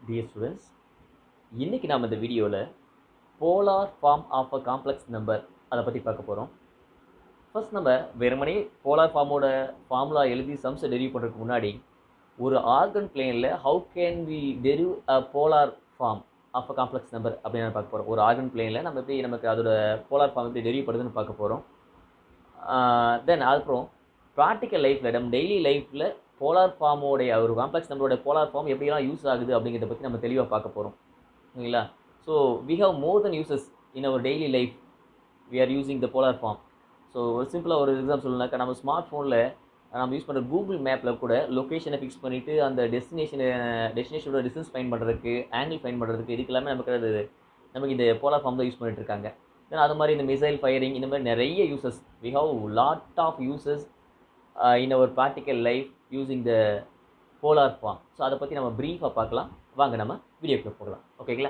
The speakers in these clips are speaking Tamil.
டியர் ஸ்டூடெண்ட்ஸ் இன்றைக்கி நாம் இந்த வீடியோவில் polar form of a complex number அதை பற்றி பார்க்க போகிறோம் ஃபர்ஸ்ட் நம்ம வெறுமனே போலார் ஃபார்மோட ஃபார்முலா எழுதி சம்ஸை டெரிவ் பண்ணுறதுக்கு முன்னாடி ஒரு ஆர்கன் பிளேனில் how can we derive a polar form of a complex number அப்படின்னு பார்க்க போகிறோம் ஒரு ஆர்கன் பிளேனில் நம்ம எப்படி நமக்கு அதோட போலார் ஃபார்ம் எப்படி டெரிவ் பண்ணுறதுன்னு பார்க்க போகிறோம் தென் அதுக்கப்புறம் ப்ராக்டிக்கல் லைஃப்பில் நம்ம டெய்லி லைஃப்பில் போலார் ஃபார்மோடைய ஒரு காம்ப்ளெக்ஸ் நம்மளோட போலார் ஃபார்ம் எப்படிலாம் யூஸ் ஆகுது அப்படிங்கிறத பற்றி நம்ம தெளிவாக பார்க்க போகிறோம் ஓகேங்களா so we have more then uses in our daily life we are using the polar form so ஒரு சிம்பிளாக ஒரு எக்ஸாம் சொல்லணும்னாக்கா நம்ம ஸ்மார்ட் ஃபோனில் நம்ம யூஸ் பண்ணுற கூகுள் மேப்பில் கூட லொக்கேஷனை ஃபிக்ஸ் பண்ணிவிட்டு அந்த டெஸ்டினேஷனை டெஸ்டினேஷனோட டிஸ்டன்ஸ் ஃபைன் பண்ணுறதுக்கு ஆங்கிள் ஃபைன் பண்ணுறதுக்கு இதுக்கு எல்லாமே நமக்கு அது நமக்கு இந்த போலார் ஃபார்ம் தான் யூஸ் பண்ணிட்டு இருக்காங்க தென் அது மாதிரி இந்த மிசைல் ஃபயரிங் இந்த மாதிரி நிறைய uses we have lot of uses in our practical life using the polar form so அதை பற்றி நம்ம ப்ரீஃபாக பார்க்கலாம் வாங்க நம்ம வீடியோக்குள்ள போகலாம் ஓகேங்களா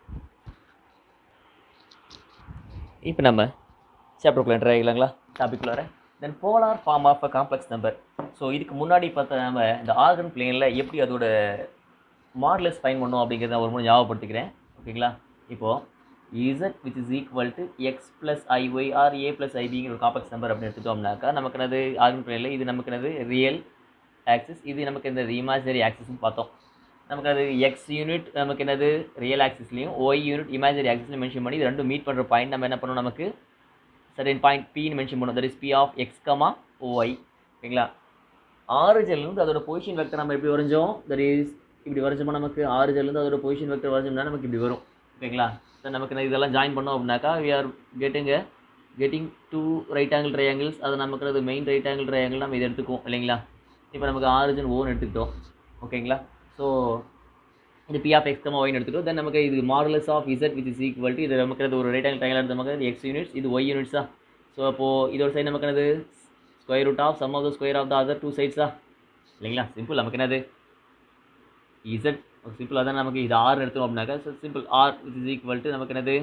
இப்போ நம்ம சாப்டருக்குள்ள என்ட்ரு ஆகிக்கலாங்களா டாபிக்குள்ளார then polar form of a complex number so இதுக்கு முன்னாடி பார்த்த நம்ம இந்த ஆர்கன் பிளேனில் எப்படி அதோட மாடலஸ் ஃபைன் பண்ணோம் அப்படிங்கிறத ஒரு முறை ஞாபகப்படுத்திக்கிறேன் ஓகேங்களா இப்போது z which is equal to x plus i y or a plus ஐபிங்கிற ஒரு காம்ப்ளெக்ஸ் நம்பர் அப்படின்னு எடுத்துட்டோம்னாக்கா நமக்கு என்னது ஆர்கன் பிளேனில் இது நமக்கு என்னது ரியல் ஆக்சிஸ் இது நமக்கு இந்த இமேஜினரி ஆக்சிஸ்னு பார்த்தோம் நமக்கு அது எக்ஸ் யூனிட் நமக்கு என்னது ரியல் ஆக்சிஸ்லையும் ஒய் யூனிட் இமேஜினரி ஆக்சிஸ்லையும் மென்ஷன் பண்ணி இது ரெண்டும் மீட் பண்ணுற பாயிண்ட் நம்ம என்ன பண்ணோம் நமக்கு சர்டன் பாயிண்ட் பின்னு மென்ஷன் பண்ணோம் that is P of x comma y ஓகேங்களா ஆரிஜன்லேருந்து அதோட பொசிஷன் வெக்டர் நம்ம எப்படி வரைஞ்சோம் தட் இஸ் இப்படி வரைஞ்சோம்னா நமக்கு ஆரிஜன்லேருந்து அதோட பொசிஷன் வெக்டர் வரைஞ்சோம்னா நமக்கு இப்படி வரும் ஓகேங்களா ஸோ நமக்கு நான் இதெல்லாம் ஜாயின் பண்ணோம் அப்படின்னாக்கா we are getting getting two right angle triangles அது நமக்கு அது மெயின் ரைட் ஆங்கிள் ட்ரையாங்கிள் நம்ம இதை எடுத்துக்குவோம் இல்லைங்களா இப்போ நமக்கு ஆரிஜின் ஓன்னு எடுத்துக்கிட்டோம் ஓகேங்களா ஸோ இது பி ஆஃப் எக்ஸ் கமா ஒய்னு எடுத்துக்கிட்டோம் தென் நமக்கு இது modulus of z which is equal to இது நமக்கு அது ஒரு ரைட் ஆங்கிள் ட்ரையாங்கிள் எடுத்து நமக்கு இது எக்ஸ் யூனிட்ஸ் இது ஒய் யூனிட்ஸா ஸோ அப்போது இதோட சைடு நமக்கு என்னது square root of sum of the square of the other two சைட்ஸா இல்லைங்களா சிம்பிள் நமக்கு என்னது இசட் சிம்பிளாக தான் நமக்கு இது ஆர் எடுத்தோம் அப்படின்னாக்கா so simple r which is equal to நமக்கு என்னது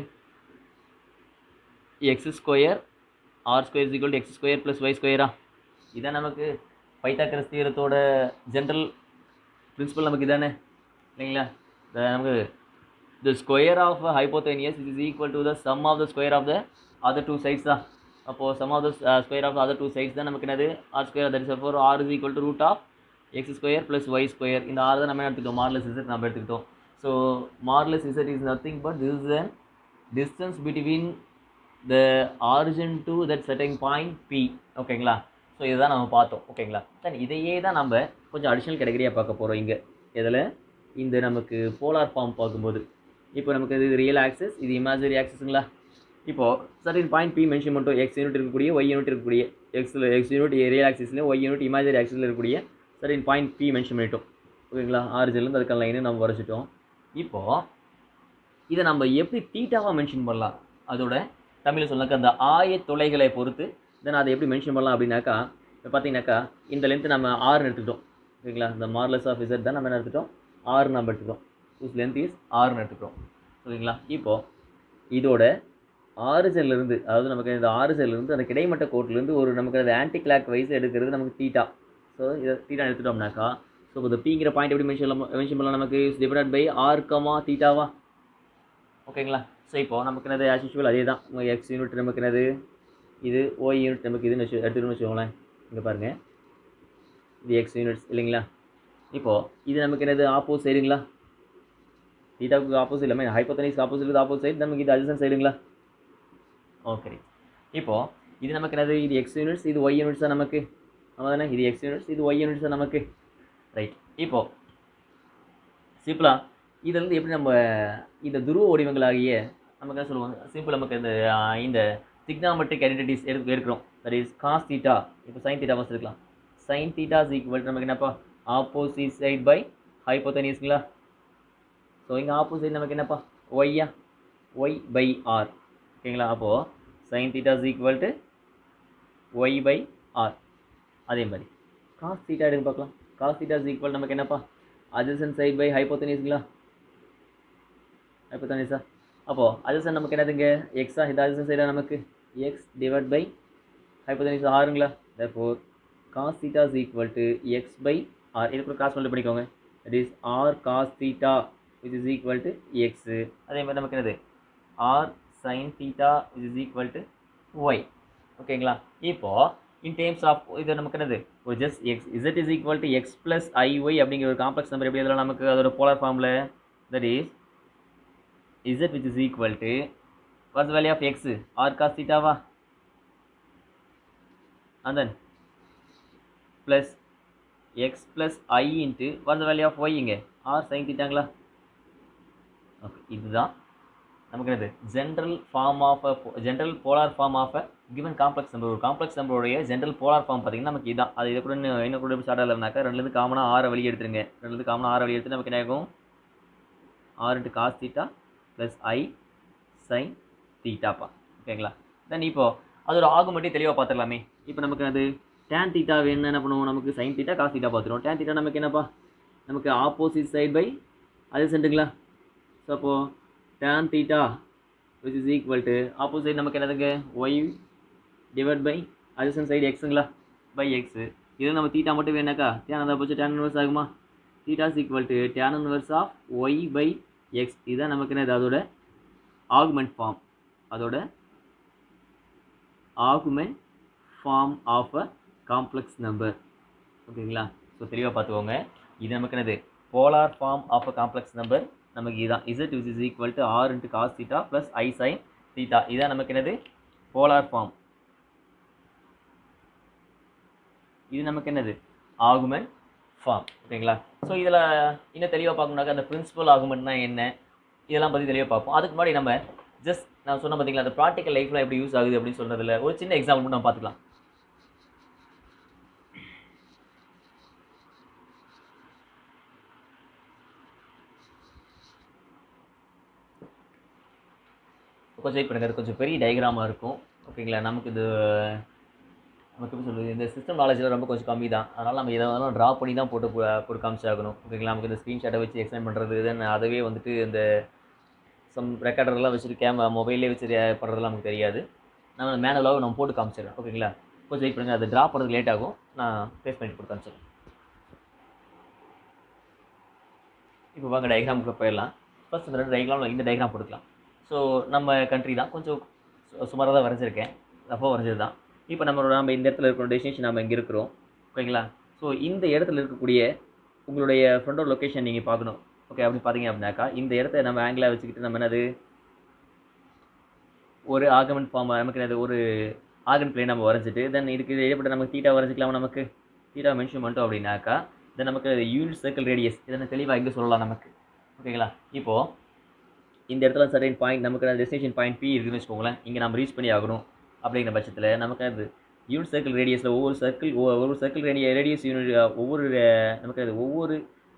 x square r square is equal to x square plus y ஸ்கொயரா இதான் நமக்கு பைத்தாக்கரஸ் தீரத்தோட ஜென்ரல் பிரின்சிபல் நமக்கு இதானே இல்லைங்களா நமக்கு the square of hypotenuse it is equal to the sum of the square of the other two sides தான் அப்போது sum of the square of other two sides தான் நமக்கு என்னது r square that is for r is equal to root of x square plus y square இந்த ஆறு தான் நம்ம எடுத்துக்கிட்டோம் மார்லஸ் இசட் நம்ம எடுத்துக்கிட்டோம் so modulus z is nothing but this is an distance between the origin to that setting point P ஓகேங்களா ஸோ இதுதான் நம்ம பார்த்தோம் ஓகேங்களா தென் இதையே தான் நம்ம கொஞ்சம் அடிஷ்னல் கேட்டகரியாக பார்க்க போகிறோம் இங்கே இதில் இந்த நமக்கு போலார் ஃபார்ம் பார்க்கும்போது இப்போ நமக்கு இது ரியல் ஆக்சஸ் இது இமேஜினரி ஆக்சஸுங்களா இப்போது சர்டின் பாயிண்ட் பி மென்ஷன் பண்ணிட்டோம் எக்ஸ் யூனிட் இருக்கக்கூடிய ஒய் யூனிட் இருக்கக்கூடிய எக்ஸில் எக்ஸ் யூனிட் ரியல் ஆக்சிஸ்லையும் ஒய் யூனிட் இமேஜினரி ஆக்சிஸில் இருக்கக்கூடிய சர்டின் பாயிண்ட் பி மென்ஷன் பண்ணிட்டோம் ஓகேங்களா ஆரிஜின்லேருந்து அதுக்கான லைனு நம்ம வரைச்சிட்டோம் இப்போது இதை நம்ம எப்படி தீட்டாவாக மென்ஷன் பண்ணலாம் அதோட தமிழில் சொன்னாக்கா அந்த ஆய தொலைகளை பொறுத்து தென் அதை எப்படி மென்ஷன் பண்ணலாம் அப்படின்னாக்கா இப்போ பார்த்தீங்கன்னாக்கா இந்த லென்த்து நம்ம ஆறுன்னு எடுத்துக்கிட்டோம் ஓகேங்களா இந்த மார்லஸ் ஆஃப் இசட் தான் நம்ம என்ன எடுத்துட்டோம் ஆறு நம்ம எடுத்துக்கிட்டோம் இஸ் லென்த் இஸ் ஆறுன்னு எடுத்துக்கிறோம் ஓகேங்களா இப்போது இதோட ஆரிஜன்லேருந்து அதாவது நமக்கு இந்த ஆரிஜன்லேருந்து அந்த கிடைமட்ட கோட்டிலேருந்து ஒரு நமக்கு அது ஆன்டி கிளாக் வைஸ் எடுக்கிறது நமக்கு தீட்டா ஸோ இதை தீட்டா எடுத்துட்டோம்னாக்கா ஸோ இந்த பிங்கிற பாயிண்ட் எப்படி மென்ஷன் மென்ஷன் பண்ணலாம் நமக்கு is divide by r comma தீட்டாவா ஓகேங்களா ஸோ இப்போது நமக்கு என்னது ஆஸ் யூஷுவல் அதே தான் எக்ஸ் யூனிட் நமக்கு என்னது இது ஒய் யூனிட் நமக்கு இதுன்னு வச்சு எடுத்துக்கணும்னு வச்சுக்கோங்களேன் இங்கே பாருங்கள் இது எக்ஸ் யூனிட்ஸ் இல்லைங்களா இப்போது இது நமக்கு என்னது ஆப்போஸ் சைடுங்களா தீட்டாவுக்கு ஆப்போசிட் இல்லாமல் ஹைப்போத்தனிக்ஸ் ஆப்போசிட் ஆப்போசிட் சைடு நமக்கு இது அட்ஜசன் சைடுங்களா ஓகே இப்போது இது நமக்கு என்னது இது எக்ஸ் யூனிட்ஸ் இது ஒய் யூனிட்ஸ் தான் நமக்கு ஆமாம் தானே இது எக்ஸ் யூனிட்ஸ் இது ஒய் யூனிட்ஸ் தான் நமக்கு ரைட் இப்போது சிம்பிளாக இதிலிருந்து எப்படி நம்ம இந்த துருவ வடிவங்களாகிய நமக்கு என்ன சொல்லுவாங்க சிம்பிள் நமக்கு இந்த இந்த சிக்னாமெட்ரிக் ஐடென்டிட்டிஸ் எடுத்து எடுக்கிறோம் தட் இஸ் காஸ் தீட்டா இப்போ சைன் தீட்டா ஃபஸ்ட் இருக்கலாம் சைன் தீட்டா இஸ் ஈக்குவல் நமக்கு என்னப்பா ஆப்போசிட் சைட் பை ஹைப்போத்தனியஸ்ங்களா ஸோ இங்கே ஆப்போசிட் நமக்கு என்னப்பா ஒய்யா ஒய் பை ஆர் ஓகேங்களா அப்போது sine theta is equal to y by r அதே மாதிரி காஸ் தீட்டா எடுக்க பார்க்கலாம் காஸ் தீட்டா இஸ் ஈக்குவல் நமக்கு என்னப்பா அஜசன் சைட் பை ஹைப்போத்தனியஸ்ங்களா ஹைப்போத்தனியஸா அப்போது அஜசன் நமக்கு என்னதுங்க எக்ஸா இது அஜசன் சைடாக நமக்கு எக்ஸ் டிவைட் பை ஹைப்போத்தனிஸ் ஆறுங்களா therefore cos theta is equal to x by r இதுக்கு காஸ் மல்டி பண்ணிக்கோங்க that is r cos theta which is equal to x அதே மாதிரி நமக்கு என்னது r sine theta which is equal to y ஓகேங்களா இப்போ இன் டேர்ம்ஸ் ஆஃப் இது நமக்கு என்னது ஒரு just x z is equal to x plus i y அப்படிங்கிற ஒரு காம்ப்ளெக்ஸ் நம்பர் எப்படி எழுதலாம் நமக்கு அதோட போலார் ஃபார்மில் that is z which is equal to what's value of x r cos தீட்டாவா and then plus x plus i into what's the value of y இங்கே r sin தீட்டாங்களா ஓகே இதுதான் நமக்கு என்னது general form of general polar form of a given complex number ஒரு காம்ப்ளெக்ஸ் நம்பருடைய ஜென்ரல் போலார் ஃபார்ம் பார்த்தீங்கன்னா நமக்கு இதான் அது இதை கூட இன்னும் இன்னும் கூட ஸ்டார்ட் ஆகலனாக்கா ரெண்டுலேருந்து காமனாக ஆறை வெளியே எடுத்துருங்க ரெண்டுலேருந்து காமனாக ஆறை வெளியே எடுத்து நமக்கு என்ன ஆகும் r into cos theta plus i sine தீட்டாப்பா ஓகேங்களா தென் இப்போ அதோட ஆகுமெண்ட்டே தெளிவாக பார்த்துடலாமே இப்போ நமக்கு அது டேன் தீட்டா வேணும் என்ன பண்ணுவோம் நமக்கு சைன் தீட்டா காஸ் தீட்டா பார்த்துருவோம் டேன் தீட்டா நமக்கு என்னப்பா நமக்கு ஆப்போசிட் சைட் பை அது சென்ட்டுங்களா ஸோ அப்போது tan theta which is equal to opposite நமக்கு என்னதுங்க y divide by adjacent side எக்ஸுங்களா பை எக்ஸு இது நம்ம தீட்டா மட்டும் வேணாக்கா டேன் அதை போச்சு டேன் இன்வர்ஸ் ஆகுமா theta is equal to tan inverse of y by x இதுதான் நமக்கு என்னது அதோட ஆகுமெண்ட் ஃபார்ம் அதோட argument form of a complex number ஓகேங்களா ஸோ தெளிவாக பார்த்துக்கோங்க இது நமக்கு என்னது polar form of a complex number நமக்கு இதுதான் z which is equal to r into cos theta plus i sign theta இதான் நமக்கு என்னது போலார் ஃபார்ம் இது நமக்கு என்னது ஆகுமெண்ட் ஃபார்ம் ஓகேங்களா ஸோ இதில் இன்னும் தெளிவாக பார்க்கணுனாக்கா அந்த பிரின்சிபல் ஆகுமெண்ட்னா என்ன இதெல்லாம் பற்றி தெளிவாக பார்ப்போம் அதுக்கு முன்னாடி நம்ம ஜஸ்ட் நான் சொன்ன பார்த்தீங்களா அந்த ப்ராக்டிக்கல் லைஃப்பில் எப்படி யூஸ் ஆகுது அப்படின்னு சொன்னதில் ஒரு சின்ன எக்ஸாம்பிள் மட்டும் நம்ம பார்த்துக்கலாம் கொஞ்சம் வெயிட் பண்ணுங்க அது கொஞ்சம் பெரிய டயக்ராமாக இருக்கும் ஓகேங்களா நமக்கு இது நமக்கு எப்படி சொல்கிறது இந்த சிஸ்டம் நாலேஜில் ரொம்ப கொஞ்சம் கம்மி தான் அதனால் நம்ம எதை வேணாலும் ட்ரா பண்ணி தான் போட்டு போ- போட்டு காமிச்சாகணும் ஓகேங்களா நமக்கு இந்த ஸ்க்ரீன்ஷாட்டை வச்சு எக்ஸ்பிளைன் பண்ணுறது தென் அதுவே வந்துட்டு இந்த சம் ரெக்கார்டர்லாம் வச்சுட்டு கேமரா மொபைல்லே வச்சு re- பண்ணுறதுலாம் நமக்கு தெரியாது நம்ம மேனுவலாக நம்ம போட்டு காமிச்சிடுறேன் ஓகேங்களா கொஞ்சம் வெயிட் பண்ணுங்கள் அது ட்ரா பண்ணுறதுக்கு லேட் ஆகும் நான் பேஸ் பண்ணி போட்டு காமிச்சிடுறேன் இப்போ வாங்க டயக்ராமுக்குள்ள போயிடலாம் ஃபர்ஸ்ட் இந்த ரெண்டு டயக்ராம் இந்த டயக்ராம் போட்டுக்கலாம் ஸோ நம்ம கண்ட்ரி தான் கொஞ்சம் சுமாராக தான் வரைஞ்சிருக்கேன் ரஃபாக வரைஞ்சது தான் இப்போ நம்மளோட நம்ம இந்த இடத்துல இருக்கிற டெஸ்டினேஷன் நம்ம இங்கே இருக்கிறோம் ஓகேங்களா ஸோ இந்த இடத்துல இருக்கக்கூடிய உங்களுடைய ஃப்ரெண்டோட லொக்கேஷன் நீங்கள் பார்க்கணும் ஓகே அப்படி பார்த்தீங்க அப்படின்னாக்கா இந்த இடத்த நம்ம ஆங்கிளாக வச்சுக்கிட்டு நம்ம என்னது ஒரு ஆர்கமெண்ட் ஃபார்ம் நமக்கு என்னது ஒரு ஆர்கன் பிளேன் நம்ம வரைஞ்சிட்டு தென் இதுக்கு ஏற்பட்ட நமக்கு தீட்டா வரைஞ்சிக்கலாம் நமக்கு தீட்டா மென்ஷன் பண்ணிட்டோம் அப்படின்னாக்கா தென் நமக்கு யூனிட் சர்க்கிள் ரேடியஸ் இதை தெளிவாக இங்கே சொல்லலாம் நமக்கு ஓகேங்களா இப்போது இந்த இடத்துல சர்டைன் பாயிண்ட் நமக்கு டெஸ்டினேஷன் பாயிண்ட் பி இருக்குன்னு வச்சுக்கோங்களேன் இங்கே நம்ம ரீச் பண்ணி ஆகணும் அப்படிங்கிற பட்சத்தில் நமக்கு அது யூனிட் சர்க்கிள் ரேடியஸில் ஒவ்வொரு சர்க்கிள் ஒவ்வொரு சர்க்கிள் ரேடிய ரேடியஸ் யூனிட் ஒவ்வொரு அஹ், நமக்கு அது ஒவ்வொரு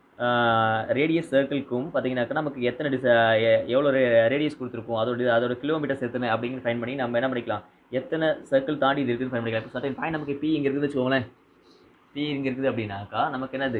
ரேடியஸ் சர்க்கிள்க்கும் பார்த்தீங்கன்னாக்கா நமக்கு எத்தனை டிஸ் எ- எவ்வளோ ரேடியஸ் கொடுத்துருக்கோம் அதோட அதோட கிலோமீட்டர்ஸ் எத்தனை அப்படின்னு ஃபைன் பண்ணி நம்ம என்ன பண்ணிக்கலாம் எத்தனை சர்க்கிள் தாண்டி இது இருக்குன்னு ஃபைன் பண்ணிக்கலாம் இப்போ சர்டைன் பாயிண்ட் நமக்கு பி இங்கே இருக்குதுன்னு வச்சுக்கோங்களேன் பி இங்கே இருக்குது அப்படின்னாக்கா நமக்கு என்னது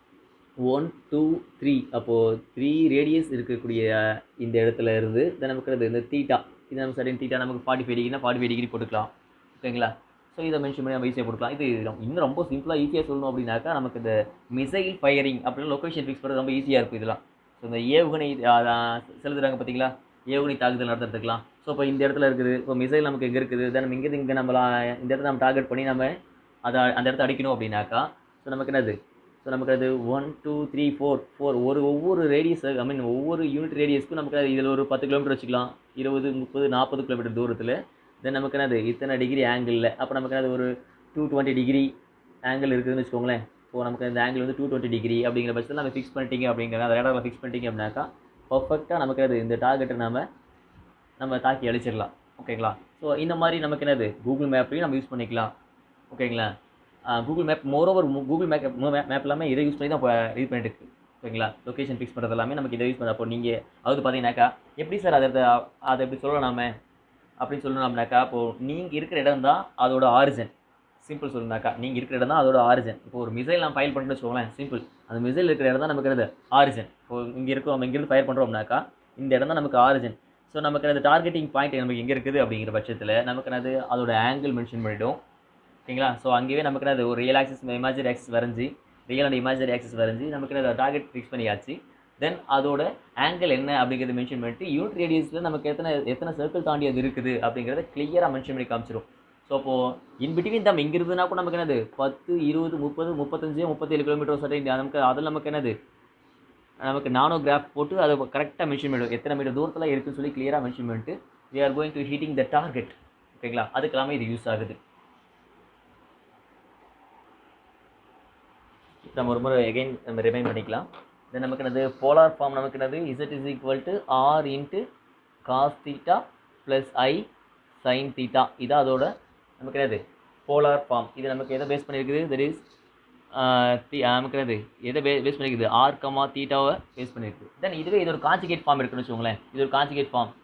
ஒன் டூ த்ரீ அப்போது த்ரீ ரேடியஸ் இருக்கக்கூடிய இந்த இடத்துல இருந்து தென் நமக்கு அது இந்த தீட்டா இது நம்ம சடன் தீட்டா நமக்கு ஃபார்ட்டி ஃபைவ் டிகிரினா ஃபார்ட்டி ஃபைவ் டிகிரி போட்டுக்கலாம் ஓகேங்களா ஸோ இதை மென்ஷன் பண்ணி நம்ம ஈஸியாக போட்டுக்கலாம் இது ரொம்ப- இன்னும் ரொம்ப சிம்பிளாக ஈஸியாக சொல்லணும் அப்படின்னாக்கா நமக்கு இந்த மிசைல் ஃபயரிங் அப்படின்னு லொக்கேஷன் ஃபிக்ஸ் பண்ணுறது ரொம்ப ஈஸியாக இருக்கும் இதெல்லாம் ஸோ இந்த ஏவுகணை ஆ, ஆ, செலுத்துறாங்க பார்த்தீங்களா ஏவுகணை தாக்குதல் நடத்துறதுக்கலாம் ஸோ இப்போ இந்த இடத்துல இருக்குது இப்போ மிசைல் நமக்கு எங்கே இருக்குது தென் நம்ம இங்கேருந்து இங்கே நம்ம இந்த இடத்துல நம்ம டார்கெட் பண்ணி நம்ம அதை அந்த இடத்த அடிக்கணும் அப்படின்னாக்கா ஸோ நமக்கு என்னது ஸோ நமக்கு அது one two three four four ஒரு ஒவ்வொரு ரேடியஸ் ஐ மீன் ஒவ்வொரு யூனிட் ரேடியஸ்க்கும் நமக்கு அது இதில் ஒரு பத்து கிலோமீட்டர் வச்சுக்கலாம் இருபது முப்பது நாற்பது கிலோமீட்டர் தூரத்தில் தென் நமக்கு என்னது இத்தனை டிகிரி ஆங்கிளில் அப்போ நமக்கு என்னது ஒரு டூ டுவெண்ட்டி டிகிரி ஆங்கிள் இருக்குதுன்னு வச்சுக்கோங்களேன் இப்போ நமக்கு இந்த ஆங்கிள் வந்து டூ டுவெண்ட்டி டிகிரி அப்படிங்கிற பட்சத்தில் நம்ம ஃபிக்ஸ் பண்ணிட்டீங்க அப்படிங்கிற அந்த ரேடாரில் ஃபிக்ஸ் பண்ணிட்டீங்க அப்படின்னாக்கா பர்ஃபெக்டாக நமக்கு அது இந்த டார்கெட்டை நம்ம நம்ம தாக்கி அழிச்சிடலாம் ஓகேங்களா ஸோ இந்த மாதிரி நமக்கு என்னது கூகுள் மேப்லையும் நம்ம யூஸ் பண்ணிக்கலாம் ஓகேங்களா Google map moreover Google map map எல்லாமே இதை யூஸ் பண்ணி தான் இப்போ இது பண்ணிட்டு இருக்கு ஓகேங்களா லொக்கேஷன் ஃபிக்ஸ் பண்ணுறது எல்லாமே நமக்கு இதை யூஸ் பண்ண அப்போ நீங்கள் அதாவது பார்த்தீங்கன்னாக்கா எப்படி சார் அதை அதை எப்படி சொல்லலாம் நாம அப்படின்னு சொல்லணும்னாக்கா அப்போது நீங்கள் இருக்கிற இடம் தான் அதோட ஆரிஜின் சிம்பிள் சொல்லணும்னாக்கா நீங்கள் இருக்கிற இடம் தான் அதோட ஆரிஜின் இப்போ ஒரு மிசைல் நான் ஃபயர் பண்ணுறேன்னு வச்சுக்கோங்களேன் சிம்பிள் அந்த மிசைல் இருக்கிற இடம் தான் நமக்கு என்னது ஆரிஜின் இப்போ இங்கே இருக்கோம் நம்ம இங்கேருந்து ஃபயர் பண்ணுறோம்னாக்கா இந்த இடம் தான் நமக்கு ஆரிஜின் ஸோ நமக்கு அந்த டார்கெட்டிங் பாயிண்ட் நமக்கு எங்கே இருக்குது அப்படிங்கிற பட்சத்தில் நமக்கு என்னது அதோட ஆங்கிள் மென்ஷன் பண்ணிடும் ஓகேங்களா ஸோ அங்கேயே நமக்கு என்னது ஒரு ரியல் ஆக்சஸ் இமேஜரி ஆக்சஸ் வரைஞ்சி ரியல் அண்ட் இமேஜரி ஆக்சஸ் வரைஞ்சி நமக்கு என்னது டார்கெட் ஃபிக்ஸ் பண்ணியாச்சு தென் அதோட ஆங்கிள் என்ன அப்படிங்கிறத மென்ஷன் பண்ணிட்டு யூனிட் ரேடியஸில் நமக்கு எத்தனை எத்தனை சர்க்கிள் தாண்டி அது இருக்குது அப்படிங்கிறத கிளியராக மென்ஷன் பண்ணி காமிச்சிரும் ஸோ அப்போது இன் பிட்வீன் தம் இங்கே இருந்ததுன்னா கூட நமக்கு என்னது பத்து இருபது முப்பது முப்பத்தஞ்சு முப்பத்தேழு கிலோமீட்டர் சட்டை நமக்கு அதில் நமக்கு என்னது நமக்கு நானோ கிராஃப் போட்டு அதை கரெக்டாக மென்ஷன் பண்ணிடும் எத்தனை மீட்டர் தூரத்தில் இருக்குன்னு சொல்லி கிளியராக மென்ஷன் பண்ணிட்டு we are going to hitting the target ஓகேங்களா அதுக்கெல்லாமே இது யூஸ் ஆகுது நம்ம ஒரு முறை எகைன் நம்ம ரிமைண்ட் பண்ணிக்கலாம் தென் நமக்கு என்னது போலார் ஃபார்ம் நமக்கு என்னது z is equal to r into cos theta plus i sign theta இதான் அதோட நமக்கு என்னது போலார் ஃபார்ம் இது நமக்கு எதை பேஸ் பண்ணியிருக்குது தட் இஸ் நமக்கு என்னது எதை பே பேஸ் பண்ணியிருக்குது ஆர் கமா தீட்டாவை பேஸ் பண்ணியிருக்குது தென் இதுவே இது ஒரு காஞ்சிகேட் ஃபார்ம் இருக்குன்னு வச்சுக்கோங்களேன் இது ஒரு conjugate form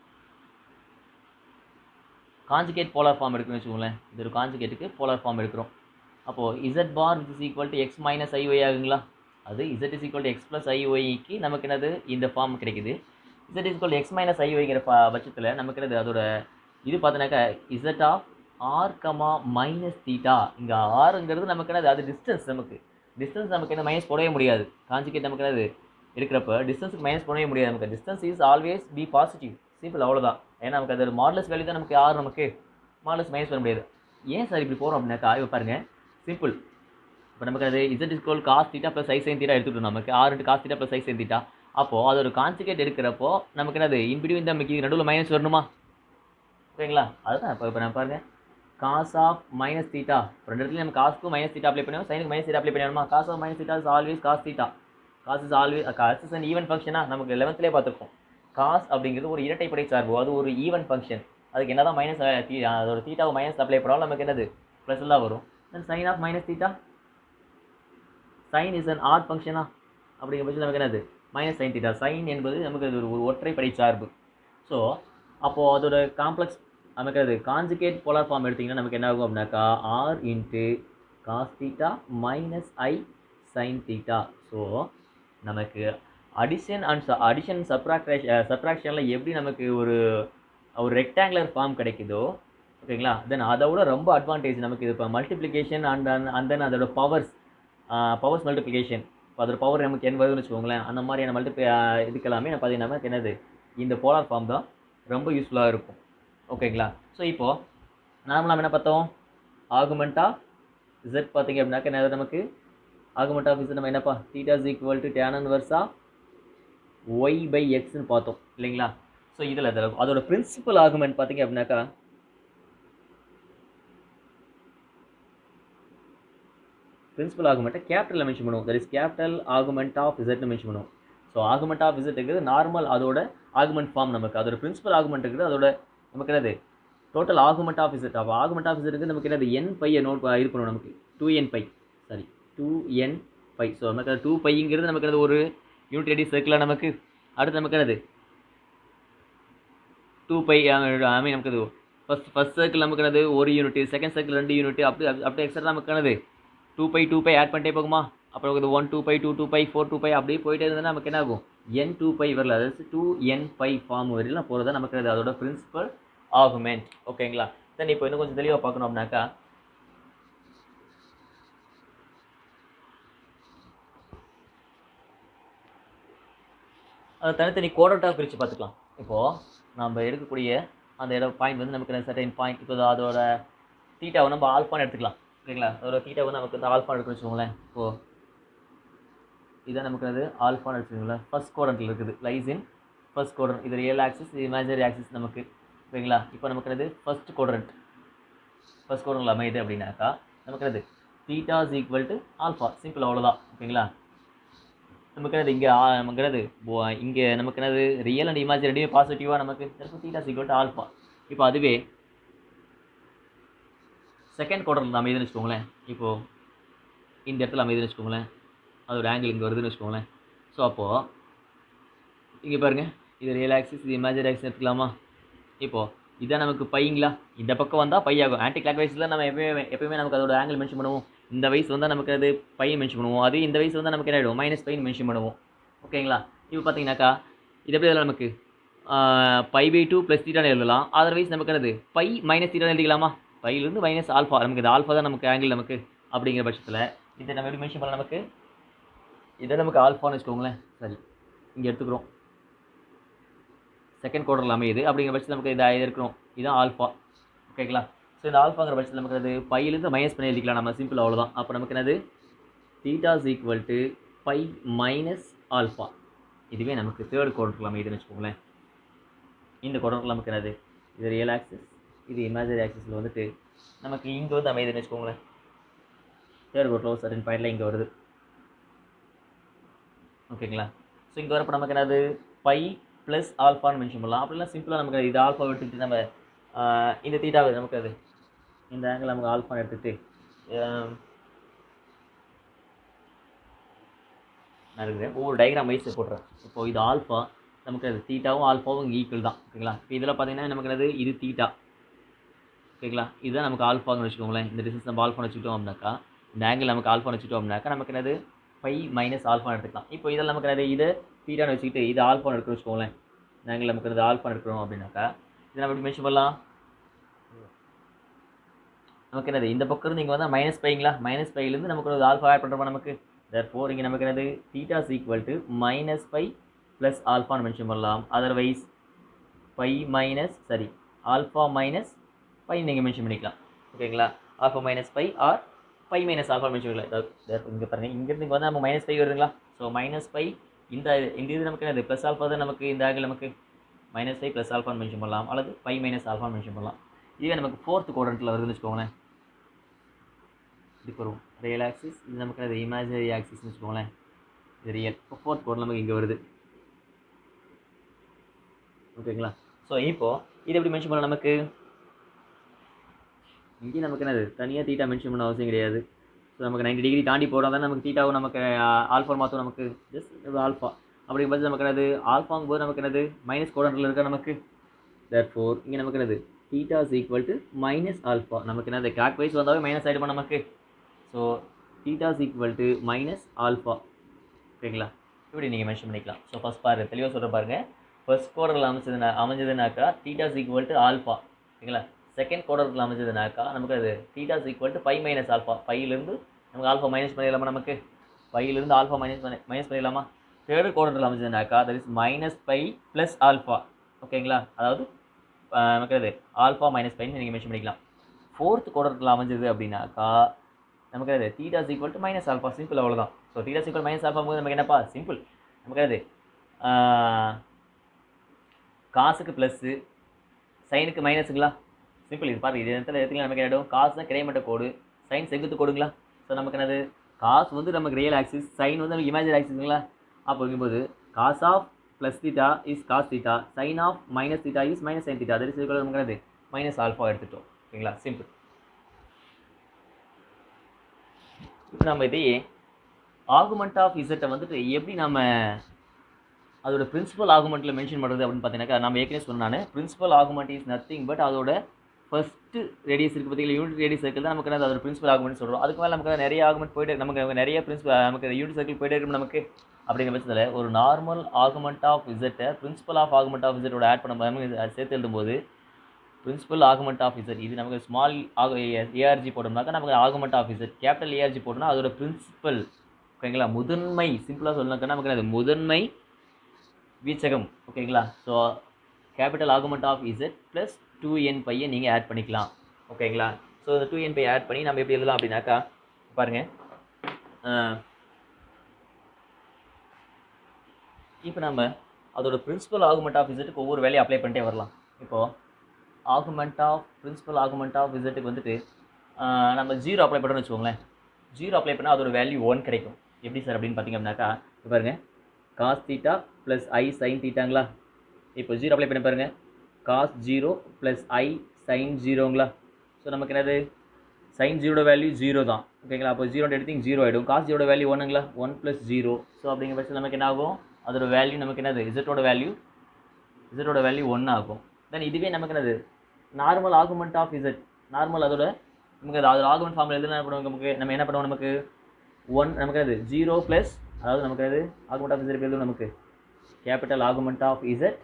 conjugate polar form இருக்குன்னு வச்சுக்கோங்களேன் இது ஒரு காஞ்சிகேட்டுக்கு போலார் ஃபார்ம் எடுக்கிறோம் அப்போது z bar is equal to x minus i y ஆகுங்களா அது z is equal to x plus ஐஒய்க்கு நமக்கு என்னது இந்த ஃபார்ம் கிடைக்குது z is equal x minus ஐஒய்ங்கிற பட்சத்தில் நமக்கு என்னது அதோட இது பார்த்தோன்னாக்கா z of r comma minus theta இங்கே ஆறுங்கிறது நமக்கு என்னது அது டிஸ்டன்ஸ் நமக்கு டிஸ்டன்ஸ் நமக்கு என்ன மைனஸ் போடவே முடியாது காஞ்சிகேட் நமக்கு என்னது இருக்கிறப்ப டிஸ்டன்ஸுக்கு மைனஸ் பண்ணவே முடியாது நமக்கு distance is always be positive simple அவ்வளோதான் ஏன்னா நமக்கு அது மாடலஸ் வேல்யூ தான் நமக்கு ஆறு நமக்கு மாடலஸ் மைனஸ் பண்ண முடியாது ஏன் சார் இப்படி போகிறோம் அப்படின்னாக்கா இப்போ பாருங்கள் சிம்பிள் இப்போ நமக்கு அது z is equal cos theta plus i sign theta எடுத்துக்கிட்டோம் நமக்கு ஆறு into cos theta plus i sign theta அப்போது அது ஒரு கான்சிகேட் எடுக்கிறப்போ நமக்கு என்னது இன்பிடிவின் நமக்கு நடுவில் மைனஸ் வரணுமா ஓகேங்களா அதுதான் இப்போ இப்போ நான் பாருங்கள் காஸ் ஆஃப் மைனஸ் தீட்டா ரெண்டு இடத்துல நம்ம காசுக்கும் மைனஸ் தீட்டா அப்ளை பண்ணுவோம் சைனுக்கு மைனஸ் தீட்டா அப்ளை பண்ணணுமா cos of minus theta is always cos theta cos is always cos is an even ஃபங்க்ஷனாக நமக்கு லெவன்த்லேயே பார்த்துருக்கோம் காஸ் அப்படிங்கிறது ஒரு இரட்டைப்படை சார்பு அது ஒரு ஈவன் ஃபங்க்ஷன் அதுக்கு என்ன தான் மைனஸ் அதோட தீட்டாவை மைனஸ் அப்ளை பண்ணாலும் நமக்கு என்னது ப்ளஸ் தான் வரும் then sine of minus theta sine is an odd ஃபங்க்ஷனா அப்படிங்கிற பட்சத்தில் நமக்கு என்னது மைனஸ் சைன் தீட்டா சைன் என்பது நமக்கு அது ஒரு ஒற்றைப்படை சார்பு ஸோ அப்போது அதோட காம்ப்ளெக்ஸ் நமக்கு அது காஞ்சிகேட் போலார் ஃபார்ம் எடுத்திங்கன்னா நமக்கு என்ன ஆகும் அப்படின்னாக்கா r into cos theta minus i sign theta so நமக்கு அடிஷன் அண்ட் அடிஷன் சப்ராக்டேஷன் சப்ராக்ஷனில் எப்படி நமக்கு ஒரு ஒரு ரெக்டாங்குலர் ஃபார்ம் கிடைக்குதோ ஓகேங்களா தென் அதை விட ரொம்ப அட்வான்டேஜ் நமக்கு இது இப்போ மல்டிப்ளிகேஷன் அண்ட் அண்ட் தென் அதோட பவர்ஸ் பவர்ஸ் மல்டிப்ளிகேஷன் இப்போ அதோட பவர் நமக்கு என்ன வருதுன்னு வச்சுக்கோங்களேன் அந்த மாதிரியான மல்டிப்ளி இதுக்கெல்லாமே நம்ம பார்த்தீங்கன்னா நமக்கு என்னது இந்த போலார் ஃபார்ம் தான் ரொம்ப யூஸ்ஃபுல்லாக இருக்கும் ஓகேங்களா ஸோ இப்போது நார்மலாக என்ன பார்த்தோம் ஆகுமெண்ட் ஆஃப் இசட் பார்த்தீங்க அப்படின்னாக்க என்ன நமக்கு ஆகுமெண்ட் ஆஃப் இசட் நம்ம என்னப்பா theta is equal to tan inverse y by எக்ஸ்னு பார்த்தோம் இல்லைங்களா ஸோ இதில் அதில் அதோட பிரின்சிபல் ஆகுமெண்ட் பார்த்தீங்க அப்படின்னாக்கா பிரின்சிபல் ஆகுமெண்ட்டை கேபிட்டலில் மென்ஷன் பண்ணுவோம் that is capital argument of இசட்னு மென்ஷன் பண்ணுவோம் ஸோ ஆகுமெண்ட் ஆஃப் இசட்டுங்கிறது நார்மல் அதோட ஆகுமெண்ட் ஃபார்ம் நமக்கு அதோட பிரின்சிபல் ஆகுமெண்ட் இருக்குது அதோட நமக்கு என்னது டோட்டல் ஆகுமெண்ட் ஆஃப் இசட் அப்போ ஆகுமெண்ட் ஆஃப் இசட்டுக்கு நமக்கு என்னது என் பையை நோட் இருக்கணும் நமக்கு two n pi sorry two n pi so நமக்கு டூ பைங்கிறது நமக்கு என்னது ஒரு யூனிட் ரெடி சர்க்கிளாக நமக்கு அடுத்து நமக்கு என்னது டூ பை ஐ மீன் நமக்கு அது ஃபஸ்ட் ஃபஸ்ட் சர்க்கிள் நமக்கு என்னது ஒரு யூனிட் செகண்ட் சர்க்கிள் ரெண்டு யூனிட் அப்படி அப்படியே எக்ஸ்ட்ரா நமக்கு என்னது two pi two pi add பண்ணிட்டே போகுமா அப்புறம் இது one two pi two two pi four two pi அப்படியே போயிட்டே இருந்தால் நமக்கு என்ன ஆகும் என் டூ பை வரல அதாவது டூ என் பை ஃபார்ம் வரையிலாம் போகிறது தான் நமக்கு அது அதோட பிரின்சிபல் ஆகுமெண்ட் ஓகேங்களா தென் இப்போ இன்னும் கொஞ்சம் தெளிவாக பார்க்கணும் அப்படின்னாக்கா அதை தனித்தனி கோடட்டாக பிரித்து பார்த்துக்கலாம் இப்போது நம்ம எடுக்கக்கூடிய அந்த இடம் பாயிண்ட் வந்து நமக்கு சர்டைன் பாயிண்ட் இப்போ அதோட தீட்டாவை நம்ம ஆல்ஃபான்னு எடுத்துக்கலாம் ஓகேங்களா அதோட தீட்டா வந்து நமக்கு வந்து ஆல்ஃபா எடுக்கணும்னு வச்சுக்கோங்களேன் இப்போது இதான் நமக்கு அது ஆல்ஃபான்னு எடுத்துக்கோங்களேன் ஃபர்ஸ்ட் கோடன்ட்டில் இருக்குது லைஸ் இன் ஃபர்ஸ்ட் கோடன் இது ரியல் ஆக்சிஸ் இது இமேஜரி ஆக்சிஸ் நமக்கு ஓகேங்களா இப்போ நமக்கு என்னது ஃபர்ஸ்ட் கோடரண்ட் ஃபர்ஸ்ட் கோடனில் அமையுது அப்படின்னாக்கா நமக்கு என்னது theta is equal to alpha simple அவ்வளோதான் ஓகேங்களா நமக்கு என்னது இங்கே நமக்கு என்னது இங்கே நமக்கு என்னது ரியல் அண்ட் இமேஜ் ரெண்டுமே பாசிட்டிவாக நமக்கு theta is equal to alpha இப்போ அதுவே செகண்ட் குவார்டரில் அமைதுன்னு வச்சுக்கோங்களேன் இப்போது இந்த இடத்துல அமைதுன்னு வச்சுக்கோங்களேன் அதோட ஆங்கிள் இங்கே வருதுன்னு வச்சுக்கோங்களேன் ஸோ அப்போது இங்கே பாருங்கள் இது ரியல் ஆக்சிஸ் இது இமேஜரி ஆக்சிஸ் எடுத்துக்கலாமா இப்போது இதான் நமக்கு பைங்களா இந்த பக்கம் வந்தால் பை ஆகும் ஆன்டி கிளாக் வைஸில் நம்ம எப்பயுமே எப்பயுமே நமக்கு அதோட ஆங்கிள் மென்ஷன் பண்ணுவோம் இந்த வயசு வந்தால் நமக்கு அது பையன் மென்ஷன் பண்ணுவோம் அது இந்த வயசு வந்தால் நமக்கு என்ன ஆகிடும் மைனஸ் பையன் மென்ஷன் பண்ணுவோம் ஓகேங்களா இப்போ பார்த்தீங்கன்னாக்கா இது எப்படி எழுதலாம் நமக்கு பை பை டூ ப்ளஸ் தீட்டான எழுதலாம் அதர்வைஸ் நமக்கு என்னது பை மைனஸ் தீட்டான எழுதிக்கலாமா பையிலிருந்து மைனஸ் ஆல்ஃபா நமக்கு இது ஆல்ஃபா தான் நமக்கு ஆங்கிள் நமக்கு அப்படிங்கிற பட்சத்தில் இதை நம்ம எப்படி மென்ஷன் பண்ணலாம் நமக்கு இதை நமக்கு ஆல்ஃபான்னு வச்சுக்கோங்களேன் சரி இங்கே எடுத்துக்கிறோம் செகண்ட் குவார்டரில் அமையுது அப்படிங்கிற பட்சத்தில் நமக்கு இதாக இருக்கிறோம் இதுதான் ஆல்ஃபா ஓகேங்களா ஸோ இந்த ஆல்ஃபாங்கிற பட்சத்தில் நமக்கு அது பையிலேருந்து மைனஸ் பண்ணி எழுதிக்கலாம் நம்ம சிம்பிள் அவ்வளோதான் அப்போ நமக்கு என்னது theta is equal to pi minus alpha இதுவே நமக்கு தேர்ட் குவார்டரில் அமையுதுன்னு வச்சுக்கோங்களேன் இந்த குவார்டரில் நமக்கு என்னது இது ரியல் ஆக்சிஸ் இது இமேஜரி ஆக்சிஸில் வந்துட்டு நமக்கு இங்கே வந்து அமையுதுன்னு வச்சுக்கோங்களேன் தேர்ட் குவார்டரில் ஒரு சர்டன் பாயிண்டில் இங்கே வருது ஓகேங்களா ஸோ இங்கே வரப்போ நமக்கு என்னது பை ப்ளஸ் ஆல்ஃபான்னு மென்ஷன் பண்ணலாம் அப்படிலாம் சிம்பிளாக நமக்கு இது ஆல்ஃபா எடுத்துக்கிட்டு நம்ம ஆஹ், இந்த தீட்டாவை நமக்கு அது இந்த ஆங்கிள் நமக்கு ஆல்ஃபான்னு எடுத்துகிட்டு நான் இருக்கிறேன் ஒவ்வொரு டயக்ராம் வைஸ் போடுறேன் இப்போ இது ஆல்ஃபா நமக்கு அது தீட்டாவும் ஆல்ஃபாவும் இங்கே ஈக்குவல் தான் ஓகேங்களா இப்போ இதில் பார்த்தீங்கன்னா நமக்கு என்னது இது தீட்டா ஓகேங்களா இதுதான் நமக்கு ஆல்ஃபான்னு வச்சுக்கோங்களேன் இந்த டிஸ்டன்ஸ் நம்ம ஆல்ஃபான்னு வச்சுக்கிட்டோம் அப்படின்னாக்கா இந்த ஆங்கிள் நமக்கு ஆல்ஃபான்னு வச்சுட்டோம் அப்படின்னாக்கா நமக்கு என்னது பை மைனஸ் ஆல்ஃபான்னு எடுத்துக்கலாம் இப்போ இதில் நமக்கு என்னது இது தீட்டான்னு வச்சுக்கிட்டு இது ஆல்ஃபான்னு எடுக்கணும் வச்சுக்கோங்களேன் இந்த ஆங்கிள் நமக்கு என்னது ஆல்ஃபான்னு எடுக்கிறோம் அப்படின்னாக்கா இது நம்ம எப்படி மென்ஷன் பண்ணலாம் நமக்கு என்னது இந்த பக்கம் இருந்து இங்கே வந்தால் மைனஸ் பைங்களா மைனஸ் பைலேருந்து நமக்கு ஒரு ஆல்ஃபா ஆட் பண்ணுறோமா நமக்கு தேர்ஃபோர் இங்கே நமக்கு என்னது theta equal to minus pi plus ஆல்ஃபான்னு மென்ஷன் பண்ணலாம் அதர்வைஸ் பை மைனஸ் சரி ஆல்ஃபா மைனஸ் பை நீங்கள் மென்ஷன் பண்ணிக்கலாம் ஓகேங்களா alpha minus pi or pi minus alpha mention பண்ணிக்கலாம் இங்கே பாருங்கள் இங்கேருந்து இங்கே வந்து நம்ம மைனஸ் பை வருதுங்களா ஸோ மைனஸ் பை இந்த இந்த இது நமக்கு என்னது ப்ளஸ் ஆல்ஃபா தான் நமக்கு இந்த ஆங்கிள் நமக்கு மைனஸ் ஃபைவ் ப்ளஸ் ஆல்ஃபான்னு மென்ஷன் பண்ணலாம் அல்லது பை மைனஸ் ஆல்ஃபான்னு மென்ஷன் பண்ணலாம் இதுவே நமக்கு ஃபோர்த் குவாட்ரண்ட்டில் வருதுன்னு வச்சுக்கோங்களேன் இதுக்கு வரும் ரியல் ஆக்சிஸ் இது நமக்கு அது இமேஜினரி ஆக்சிஸ்னு வச்சுக்கோங்களேன் இது ரியல் இப்போ ஃபோர்த் குவாட்ரண்ட் நமக்கு இங்கே வருது ஓகேங்களா ஸோ இப்போது இது எப்படி மென்ஷன் பண்ணலாம் நமக்கு இங்கேயும் நமக்கு என்னது தனியாக தீட்டா மென்ஷன் பண்ண அவசியம் கிடையாது ஸோ நமக்கு 90 டிகிரி தாண்டி போகிறோம் தான் நமக்கு தீட்டாவும் நமக்கு ஆல்ஃபா மாற்றும் நமக்கு ஜஸ்ட் ஆல்ஃபா அப்படிங்கும்போது நமக்கு என்னது ஆல்ஃபாங்கும் போது நமக்கு என்னது மைனஸ் கோடரில் இருக்க நமக்கு தேர்ஃபோர் இங்கே நமக்கு என்னது theta is equal to minus alpha நமக்கு என்னது கிளாக் வைஸ் வந்தாவே மைனஸ் ஆகிடுமா நமக்கு so theta is equal to minus alpha ஓகேங்களா இப்படி நீங்கள் மென்ஷன் பண்ணிக்கலாம் ஸோ ஃபஸ்ட் பாருங்க தெளிவாக சொல்கிற பாருங்க ஃபர்ஸ்ட் குவார்டரில் அமைச்சதுனா அமைஞ்சதுனாக்கா theta is equal to alpha ஓகேங்களா செகண்ட் குவார்டரில் அமைஞ்சதுனாக்கா நமக்கு அது theta is equal to pi minus alpha பையிலேருந்து நமக்கு ஆல்ஃபா மைனஸ் பண்ணிடலாமா நமக்கு பையிலேருந்து ஆல்ஃபா மைனஸ் பண்ணி மைனஸ் பண்ணிடலாமா தேர்டு குவார்டரில் அமைஞ்சதுனாக்கா that is minus pi plus alpha ஓகேங்களா அதாவது ஆஹ் நமக்கு அது ஆல்ஃபா மைனஸ் பைன்னு நீங்கள் மென்ஷன் பண்ணிக்கலாம் ஃபோர்த் குவார்டரில் அமைஞ்சது அப்படின்னாக்கா நமக்கு அது theta equal to minus alpha simple அவ்வளோதான் so theta equal minus alpha போது நமக்கு என்னப்பா சிம்பிள் நமக்கு அது ஆஹ் காசுக்கு ப்ளஸ்ஸு சைனுக்கு மைனஸுங்களா சிம்பிள் இது பாருங்க இது இடத்துல எடுத்துக்கலாம் நமக்கு என்ன காசு தான் கிடைமட்ட கோடு சைன் செங்குத்து கோடுங்களா ஸோ நமக்கு என்னது காசு வந்து நமக்கு ரியல் ஆக்சிஸ் சைன் வந்து நமக்கு இமேஜினரி ஆக்சிஸ்ங்களா அப்போ இருக்கும்போது cos of plus theta is cos theta sine of minus theta is minus sine theta அது நமக்கு என்னது மைனஸ் ஆல்ஃபா எடுத்துட்டோம் ஓகேங்களா சிம்பிள் இப்போ நம்ம இதையே ஆகுமெண்ட் ஆஃப் இசட்டை வந்துட்டு எப்படி நம்ம அதோட பிரின்சிபல் ஆகுமெண்ட்டில் மென்ஷன் பண்ணுறது அப்படின்னு பார்த்தீங்கன்னாக்கா நம்ம ஏற்கனவே சொன்னானே principal argument is nothing but அதோட ஃபஸ்ட்டு ரேடியஸ் இருக்குது பார்த்தீங்களா யூனிட் ரேடியஸ் சர்க்கிள் தான் நமக்கு என்னது அதோட பிரின்சிபல் ஆகுமெண்ட் சொல்கிறோம் அதுக்கு மேலே நமக்கு நிறைய ஆகுமெண்ட் போயிட்டு இருக்கு. நமக்கு நிறைய பிரின்சிபல் நமக்கு யூனிட் சர்க்கிள் போயிட்டே இருக்கும் நமக்கு அப்படிங்கிற பட்சத்தில் ஒரு நார்மல் ஆகுமெண்ட் ஆஃப் இசட்டை பிரின்சிபல் ஆஃப் ஆகுமெண்ட் ஆஃப் இசட்டோட ஆட் பண்ண மாதிரி அது சேர்த்து எழுதும்போது பிரின்சிபல் ஆகுமெண்ட் ஆஃப் இசட் இது நமக்கு ஸ்மால் ஆக ஏஆர்ஜி போட்டோம்னாக்கா நமக்கு argument of z capital ARG போட்டோம்னா அதோட பிரின்சிபல் ஓகேங்களா முதன்மை சிம்பிளாக சொல்லணும்னா நமக்கு அது முதன்மை வீச்சகம் ஓகேங்களா so capital argument of z plus two n பையை நீங்கள் ஆட் பண்ணிக்கலாம் ஓகேங்களா ஸோ இந்த டூ என் பை ஆட் பண்ணி நம்ம எப்படி எழுதலாம் அப்படின்னாக்கா பாருங்கள் இப்போ நம்ம அதோட பிரின்சிபல் ஆகுமெண்ட் ஆஃப் இசட்டுக்கு ஒவ்வொரு வேலையை அப்ளை பண்ணிட்டே வரலாம் இப்போது argument of principal argument of இசட்டுக்கு வந்துட்டு ஆஹ் நம்ம ஜீரோ அப்ளை பண்ணோம்னு வச்சுக்கோங்களேன் ஜீரோ அப்ளை பண்ணால் அதோட வேல்யூ ஒன் கிடைக்கும் எப்படி சார் அப்படின்னு பார்த்தீங்க அப்படின்னாக்கா இப்போ பாருங்க cos theta plus i sine தீட்டாங்களா இப்போ ஜீரோ அப்ளை பண்ணி பாருங்க cos zero plus i sine ஜீரோங்களா ஸோ நமக்கு என்னது சைன் ஜீரோட வேல்யூ ஜீரோ தான் ஓகேங்களா அப்போ ஜீரோ எடுத்திங் ஜீரோ ஆகிடும் காஸ் ஜீரோட வேல்யூ ஒன்றுங்களா ஒன் ப்ளஸ் ஜீரோ ஸோ அப்படிங்கிற பட்சத்தில் நமக்கு என்ன ஆகும் அதோட வேல்யூ நமக்கு என்னது இசட்டோட வேல்யூ இசட்டோட வேல்யூ ஒன்று ஆகும் தென் இதுவே நமக்கு என்னது normal argument of z normal அதோட நமக்கு அது அதோட ஆகுமெண்ட் ஃபார்மில் எது என்ன பண்ணுவோம் நமக்கு நம்ம என்ன பண்ணுவோம் நமக்கு ஒன் நமக்கு அது ஜீரோ ப்ளஸ் அதாவது நமக்கு அது ஆகுமெண்ட் ஆஃப் இசட் எழுதும் நமக்கு கேபிட்டல் ஆகுமெண்ட் ஆஃப் இசட்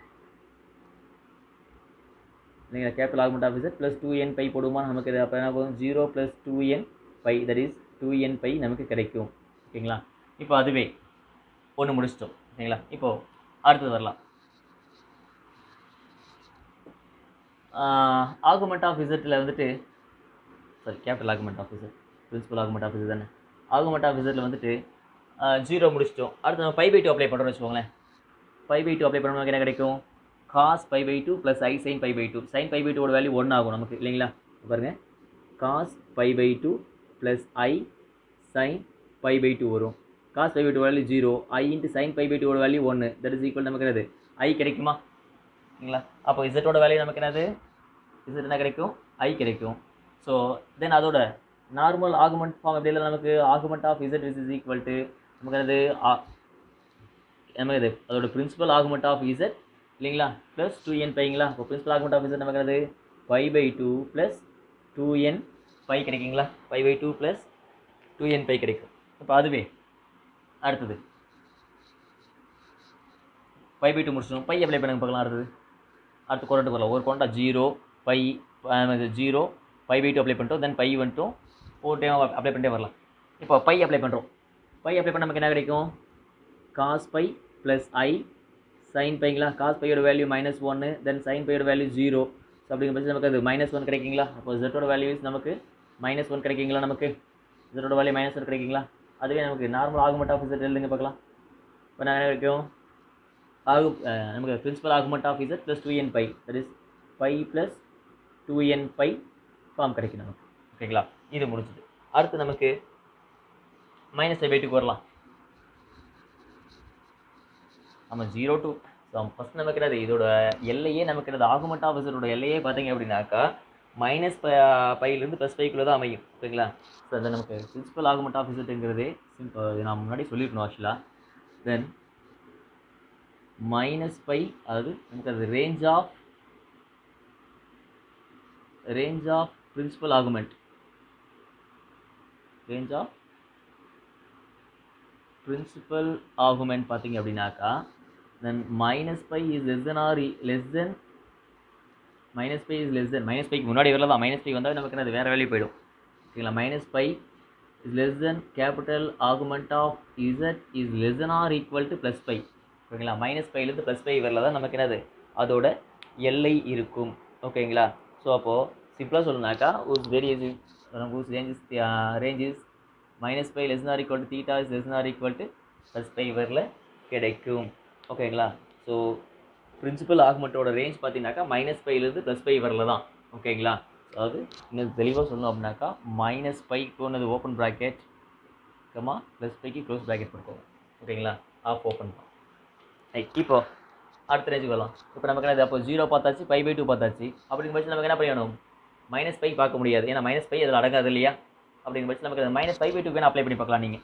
இல்லைங்களா capital argument of z plus two n pi போடுமா நமக்கு இது அப்போ என்ன போகும் zero plus two n pi that is two n pi நமக்கு கிடைக்கும் ஓகேங்களா இப்போ அதுவே ஒன்று முடிச்சிட்டோம் ஓகேங்களா இப்போது அடுத்தது வரலாம் ஆகுமெண்ட் ஆஃப் இசட்டில் வந்துட்டு sorry capital argument of z principal argument of z தானே ஆகுமெண்ட் ஆஃப் இசட்டில் வந்துட்டு ஜீரோ முடிச்சிட்டோம் அடுத்து நம்ம பை பை டூ அப்ளை பண்ணுறோம்னு வச்சுக்கோங்களேன் பை பை டூ அப்ளை பண்ண நமக்கு என்ன கிடைக்கும் cos pi by two plus i sign pi by two sine pi by டூவோட வேல்யூ ஒன் ஆகும் நமக்கு இல்லைங்களா பாருங்கள் cos pi by two plus i sign pi by two வரும் cos pi by two value zero i into sine pi by டூவோட வேல்யூ ஒன்று தட் இஸ் ஈக்குவல் நமக்கு என்னது ஐ கிடைக்குமா சரிங்களா அப்போ இசட்டோட வேல்யூ நமக்கு என்னது இசட் என்ன கிடைக்கும் ஐ கிடைக்கும் ஸோ தென் அதோட நார்மல் ஆகுமெண்ட் ஃபார்ம் எப்படி இல்லை நமக்கு argument of z is is equal to நமக்கு என்னது ஆ- நமக்கு இது அதோட பிரின்சிபல் ஆகுமெண்ட் ஆஃப் இசட் இல்லைங்களா ப்ளஸ் டூ என் பைங்களா இப்போ பிரின்சிபல் ஆகுமெண்ட் ஆஃப் இசட் நமக்கு என்னது pi by two plus two n pi கிடைக்குங்களா pi by two plus two n pi கிடைக்கும் இப்போ அதுவே அடுத்தது பை பை டூ முடிச்சிடும் பை அப்ளை பண்ணுங்க பார்க்கலாம் அடுத்தது அடுத்து கொண்டு வரலாம் ஒரு கொண்டா zero pi zero by by two apply பண்ணிட்டோம் தென் பை வந்துட்டோம் ஒரு டைம் அப்ளை பண்ணிட்டே வரலாம் இப்போ பை அப்ளை பண்ணுறோம் பை அப்ளை பண்ண நமக்கு என்ன கிடைக்கும் cos pi plus i sine பைங்களா காஸ் பையோட வேல்யூ மைனஸ் ஒன்று தென் சைன் பையோட வேல்யூ ஜீரோ ஸோ அப்படிங்கிற பட்சம் நமக்கு அது மைனஸ் ஒன் கிடைக்குங்களா அப்போ ஜெட்டோட வேல்யூஸ் நமக்கு மைனஸ் ஒன் கிடைக்குங்களா நமக்கு ஜெட்டோட வேல்யூ மைனஸ் ஒன் கிடைக்குங்களா அதுவே நமக்கு நார்மல் ஆகுமெண்ட் ஆஃப் இசட் எழுதுங்க பார்க்கலாம் இப்போ நாங்கள் என்ன கிடைக்கும் ஆகும் அஹ், நமக்கு principal argument of z plus two n pi that is pi plus two n pi form கிடைக்கும் நமக்கு ஓகேங்களா இது முடிஞ்சுது அடுத்து நமக்கு மைனஸ் ஃபைவ் பை டூக்கு வரலாம் நம்ம ஜீரோ டூ ஃபஸ்ட் நமக்கு என்னது இதோட எல்லையே நமக்கு என்னது ஆகுமெண்ட் ஆஃப் இசட்டோட எல்லையே பார்த்தீங்க அப்படின்னாக்கா மைனஸ் பையிலேருந்து ப்ளஸ் ஃபைவ்க்குள்ளே தான் அமையும் ஓகேங்களா ஸோ அது நமக்கு பிரின்சிபல் ஆகுமெண்ட் ஆஃப் இசட்டுங்கிறது சிம்பிள் நான் முன்னாடி சொல்லியிருக்கணும் ஆக்சுவலாக தென் மைனஸ் பை அதாவது நமக்கு அது range of range of principal argument range of principal argument பார்த்தீங்க அப்படின்னாக்கா then minus pi is less than or less than minus pi is less than minus பைக்கு முன்னாடி வரல தான் மைனஸ் பை வந்தால் நமக்கு என்னது வேறு வேலையை போயிடும் ஓகேங்களா minus pi is less than capital argument of z is less than or equal to plus pi ஓகேங்களா மைனஸ் ஃபைவ்லேருந்து ப்ளஸ் ஃபைவ் வரல தான் நமக்கு என்னது அதோட எல்லை இருக்கும் ஓகேங்களா ஸோ அப்போது சிம்பிளாக சொல்லணுனாக்கா ஊஸ் வெரி ஊஸ் ranges ranges minus five less or equal to theta is less or equal to plus five வரல கிடைக்கும் ஓகேங்களா ஸோ பிரின்சிபல் ஆகுமெண்ட்டோட ரேஞ்ச் பார்த்தீங்கன்னாக்கா மைனஸ் ஃபைவ்லேருந்து ப்ளஸ் ஃபைவ் வரல தான் ஓகேங்களா அதாவது இன்னும் தெளிவாக சொல்லணும் அப்படின்னாக்கா மைனஸ் ஃபைவ் போனது ஓப்பன் ப்ராக்கெட் கமா ப்ளஸ் ஃபைவ்க்கு க்ளோஸ் ப்ராக்கெட் போட்டுக்கோங்க ஓகேங்களா ஆஃப் ஓப்பன் தான் ரைட் இப்போ அடுத்த ரேஞ்சுக்கு வரலாம் இப்போ நமக்கு என்ன அப்போ ஜீரோ பார்த்தாச்சு பை பை டூ பார்த்தாச்சு அப்படிங்கிற பட்சம் நமக்கு என்ன பண்ணணும் மைனஸ் பை பார்க்க முடியாது ஏன்னா மைனஸ் பை அதில் அடங்காது இல்லையா அப்படிங்கிற பட்சம் நமக்கு மைனஸ் பை பை டூ வேணால் அப்ளை பண்ணி பார்க்கலாம் நீங்கள்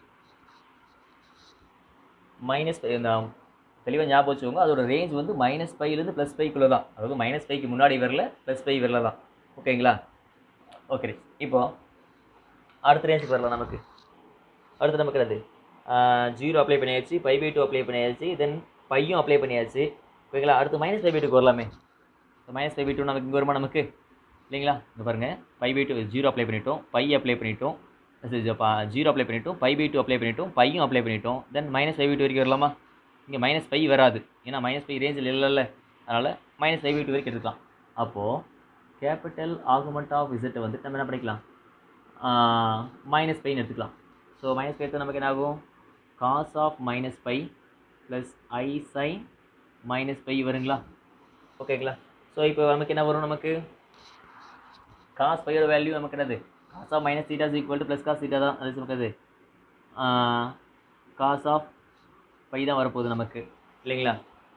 மைனஸ் இந்த தெளிவாக ஞாபகம் வச்சுக்கோங்க அதோட ரேஞ்ச் வந்து மைனஸ் ஃபைவ்லேருந்து ப்ளஸ் ஃபைவ்க்குள்ளே தான் அதாவது மைனஸ் ஃபைவ்க்கு முன்னாடி வரல ப்ளஸ் ஃபைவ் வரல தான் ஓகேங்களா ஓகே இப்போ அடுத்த ரேஞ்சுக்கு வரலாம் நமக்கு அடுத்து நமக்கு என்னது ஜீரோ அப்ளை பண்ணியாச்சு பை பை டூ அப்ளை பண்ணியாச்சு தென் பையும் அப்ளை பண்ணியாச்சு ஓகேங்களா அடுத்து மைனஸ் ஃபைவ் பை டூக்கு வரலாமே மைனஸ் ஃபைவ் பை டூ நமக்கு இங்கே வருமா நமக்கு இல்லைங்களா இங்கே பாருங்கள் pi by two zero apply பண்ணிட்டோம் பை அப்ளை பண்ணிட்டோம் ஜீரோ அப்ளை பண்ணிட்டோம் பை பை டூ அப்ளை பண்ணிட்டோம் பையும் அப்ளை பண்ணிட்டோம் then minus five by two வரைக்கும் வரலாமா இங்கே மைனஸ் ஃபைவ் வராது ஏன்னா மைனஸ் ஃபைவ் ரேஞ்சில் இல்லைல்ல அதனால் மைனஸ் ஃபைவ் பை டூ வரைக்கும் எடுத்துக்கலாம் அப்போது கேபிட்டல் ஆகுமெண்ட் ஆஃப் இசட்டை வந்து நம்ம என்ன பண்ணிக்கலாம் மைனஸ் பைன்னு எடுத்துக்கலாம் ஸோ மைனஸ் பை எடுத்தால் நமக்கு என்ன ஆகும் cos of minus pi plus i sine minus pi வருங்களா ஓகேங்களா ஸோ இப்போ நமக்கு என்ன வரும் நமக்கு காஸ் பையோட வேல்யூ நமக்கு என்னது cos of minus theta is equal to plus cos theta தான் அது நமக்கு அது காஸ் ஆஃப் பை தான் வரப்போகுது நமக்கு இல்லைங்களா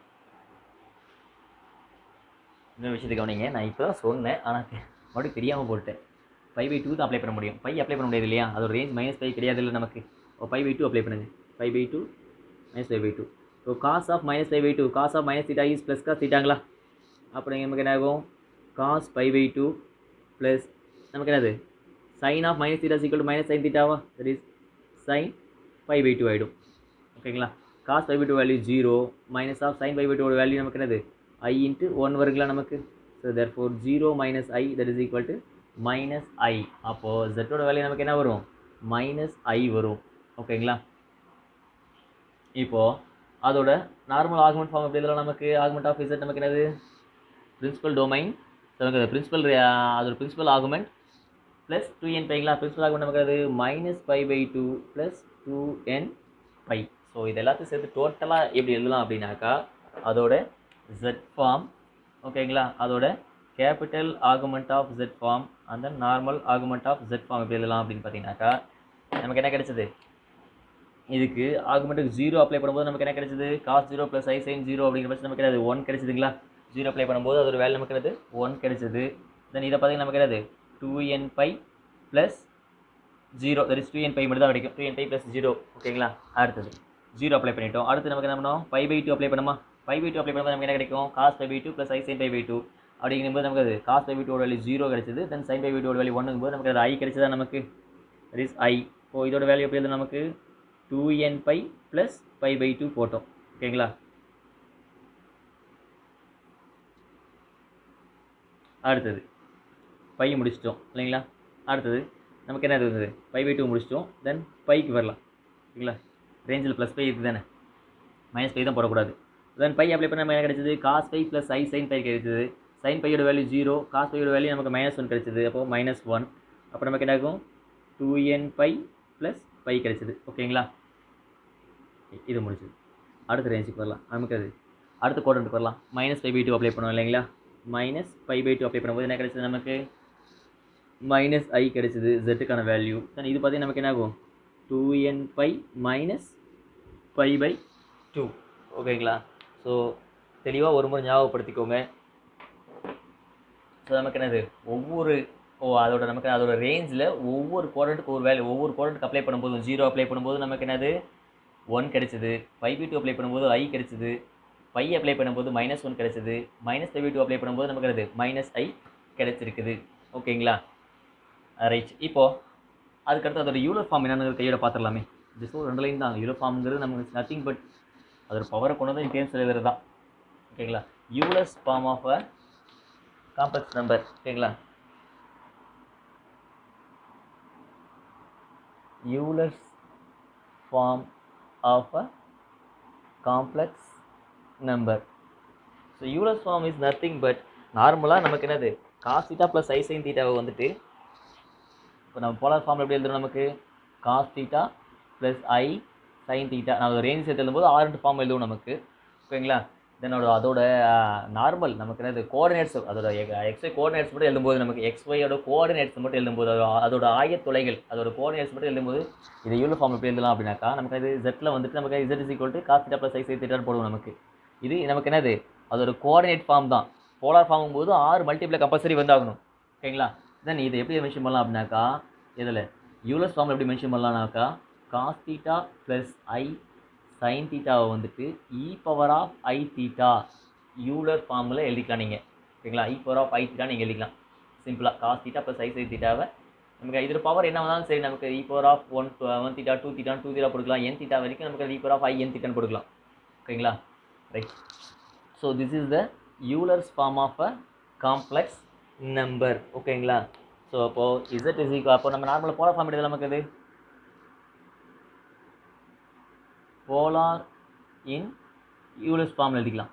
இன்னொரு விஷயத்தை கவனிங்க நான் இப்போ தான் சொன்னேன் ஆனால் மறுபடியும் தெரியாமல் போட்டேன் ஃபைவ் பை டூ தான் அப்ளை பண்ண முடியும் ஃபை அப்ளை பண்ண முடியாது இல்லையா அதோட ரேஞ்ச் மைனஸ் ஃபைவ் கிடையாது இல்லை நமக்கு ஓ ஃபைவ் பை டூ அப்ளை பண்ணுங்கள் five by two minus five by two so cos of minus five by two cos of minus theta is plus cos தீட்டாங்களா அப்புறம் நமக்கு என்ன ஆகும் cos five by two plus நமக்கு என்னது சைன் ஆஃப் மைனஸ் தீட்டா சீக்கிரம் டு மைனஸ் சைன் தீட்டாவா that is sine five by two ஆகிடும் ஓகேங்களா cos five by two value zero minus of sine five by two value நமக்கு என்னது ஐ இன்ட்டு ஒன் வருங்களா நமக்கு so therefore zero minus i that is equal to minus i அப்போது ஜெட்டோட வேல்யூ நமக்கு என்ன வரும் மைனஸ் ஐ வரும் ஓகேங்களா இப்போது அதோட நார்மல் ஆகுமெண்ட் ஃபார்ம் எப்படி இதெல்லாம் நமக்கு ஆகுமெண்ட் ஆஃப் இசட் நமக்கு என்னது பிரின்சிபல் டொமைன் நமக்கு பிரின்சிபல் அதோட principal argument plus two n பைங்களா பிரின்சிபல் ஆகுமெண்ட் நமக்கு அது minus pi by two plus two n pi so இது எல்லாத்தையும் சேர்த்து டோட்டலாக எப்படி எழுதலாம் அப்படின்னாக்கா அதோட ஜெட் ஃபார்ம் ஓகேங்களா அதோட capital argument of Z form அந்த normal argument of Z form எப்படி எழுதலாம் அப்படின்னு பார்த்தீங்கன்னாக்கா நமக்கு என்ன கிடைச்சது இதுக்கு ஆகுமெண்ட்டுக்கு ஜீரோ அப்ளை பண்ணும்போது நமக்கு என்ன கிடைச்சது cos zero plus i sin zero அப்படிங்கிற பட்சம் நமக்கு என்னது ஒன் கிடைச்சதுங்களா ஜீரோ அப்ளை பண்ணும்போது அதோட வேல்யூ நமக்கு என்னது ஒன் கிடைச்சது தென் இதை பார்த்தீங்கன்னா நமக்கு என்னது two n pi plus zero that is two n pi மட்டும் தான் கிடைக்கும் two n pi plus zero ஓகேங்களா அடுத்தது ஜீரோ அப்ளை பண்ணிட்டோம் அடுத்து நமக்கு என்ன பண்ணோம் பை பை டூ அப்ளை பண்ணுமா பை பை டூ அப்ளை பண்ணும்போது நமக்கு என்ன கிடைக்கும் cos pi by two plus i sign pi by two அப்படிங்கும்போது நமக்கு அது cos pi by two value zero கிடைச்சது then sin pi by two value ஒன்றுங்கும் போது நமக்கு அது ஐ கிடைச்சதா நமக்கு தட் இஸ் ஐ இப்போ இதோட வேல்யூ எப்படி எழுது நமக்கு two n pi plus pi by two போட்டோம் ஓகேங்களா அடுத்தது பை முடிச்சிட்டோம் இல்லைங்களா அடுத்தது நமக்கு என்ன இருந்தது பை பை டூ முடிச்சிட்டோம் தென் பைக்கு வரலாம் ஓகேங்களா ரேஞ்சில் ப்ளஸ் பை இருக்குது தானே மைனஸ் பை தான் போடக்கூடாது தென் பை அப்ளை பண்ண என்ன கிடைச்சது cos pi plus i sign pi கிடைச்சது சைன் பையோட வேல்யூ ஜீரோ காஸ் பையோட வேல்யூ நமக்கு மைனஸ் ஒன் கிடைச்சது அப்போ மைனஸ் ஒன் அப்போ நமக்கு என்ன ஆகும் two n pi plus pi கிடைச்சது ஓகேங்களா இ- இது முடிச்சது அடுத்த ரேஞ்சுக்கு வரலாம் நமக்கு அது அடுத்த குவாட்ரண்ட்டுக்கு வரலாம் minus five by two apply பண்ணுவோம் இல்லைங்களா minus five by two apply பண்ணும்போது என்ன கிடைச்சது நமக்கு மைனஸ் ஐ கிடைச்சது ஜெட்டுக்கான வேல்யூ தென் இது பார்த்தீங்கன்னா நமக்கு என்ன ஆகும் two n pi minus five by two ஓகேங்களா ஸோ தெளிவாக ஒரு முறை ஞாபகப்படுத்திக்கோங்க ஸோ நமக்கு என்னது ஒவ்வொரு ஓ அதோட நமக்கு அதோட ரேஞ்சில் ஒவ்வொரு குவாட்ரண்ட்டுக்கு ஒரு வேல்யூ ஒவ்வொரு குவாட்ரண்ட்டுக்கு அப்ளை பண்ணும்போது ஜீரோ அப்ளை பண்ணும்போது நமக்கு என்னது ஒன் கிடைச்சது ஃபைவ் பி டூ அப்ளை பண்ணும்போது ஐ கிடைச்சது ஃபைவ் அப்ளை பண்ணும்போது மைனஸ் ஒன் கிடைச்சது மைனஸ் ஃபைவ் டூ அப்ளை பண்ணும்போது நமக்கு என்னது மைனஸ் ஐ கிடைச்சிருக்குது ஓகேங்களா ரைட் இப்போது அதுக்கடுத்து அதோட யூலர் ஃபார்ம் என்னன்னு கையோட பார்த்துடலாமே ஜஸ்ட் ஒரு ரெண்டு லைன் தான் யூலர் ஃபார்ம்ங்கிறது நமக்கு நத்திங் பட் அதோட பவரை கொண்டு வந்து டேம்ஸ் எழுதுறது தான் ஓகேங்களா Euler's form of a complex number ஓகேங்களா Euler's form of a complex number so Euler's form is nothing but நார்மலாக நமக்கு என்னது cos theta plus i sin தீட்டாவை வந்துட்டு இப்போ நம்ம போலார் ஃபார்ம் எப்படி எழுதுறோம் நமக்கு cos theta plus i sign theta நம்ம ரேஞ்ச் சேர்த்து எழுதும்போது ஆறு ரெண்டு ஃபார்ம் எழுதுவோம் நமக்கு ஓகேங்களா தென் அதோட அதோட நார்மல் நமக்கு என்னது கோஆர்டினேட்ஸ் அதோட எக்ஸ்ஒய் கோஆர்டினேட்ஸ் மட்டும் எழுதும்போது நமக்கு எக்ஸ்ஒயோட கோஆர்டினேட்ஸ் மட்டும் எழுதும்போது அதோட- அதோட ஆயத்தொலைகள் அதோட கோஆர்டினேட்ஸ் மட்டும் எழுதும்போது இது யூனிஃபார்ம் ஃபார்ம் எப்படி எழுதலாம் அப்படின்னாக்கா நமக்கு இது ஜெட்டில் வந்துட்டு நமக்கு Z is equal to cos theta plus i sin தீட்டான்னு போடுவோம் நமக்கு இது நமக்கு என்னது அதோட கோஆர்டினேட் ஃபார்ம் தான் போலார் ஃபார்ம் போது ஆறு மல்டிப்ளை கம்பல்சரி வந்தாகணும் ஓகேங்களா தென் இதை எப்படி மென்ஷன் பண்ணலாம் அப்படின்னாக்கா இதில் யூலஸ் ஃபார்ம் எப்படி மென்ஷன் பண்ணலாம்னாக்கா cos theta plus i sin தீட்டாவை வந்துட்டு e power of i theta Euler ஃபார்மில் எழுதிக்கலாம் நீங்கள் ஓகேங்களா e power of i theta நீங்கள் எழுதிக்கலாம் சிம்பிளாக cos theta plus i sin தீட்டாவை நமக்கு இதில் பவர் என்ன வந்தாலும் சரி நமக்கு e power of one one theta two theta two theta கொடுக்கலாம் என் தீட்டா வரைக்கும் நமக்கு இ பவர் ஆஃப் ஐ என் தீட்டான்னு கொடுக்கலாம் ஓகேங்களா right so this is the Euler's form of a complex number ஓகேங்களா ஸோ அப்போது இசட் இஸ் ஈக்குவல் அப்போ நம்ம நார்மலாக போலார் ஃபார்ம் எடுத்து நமக்கு இது போலார் இன் யூலர்ஸ் ஃபார்மில் எழுதிக்கலாம்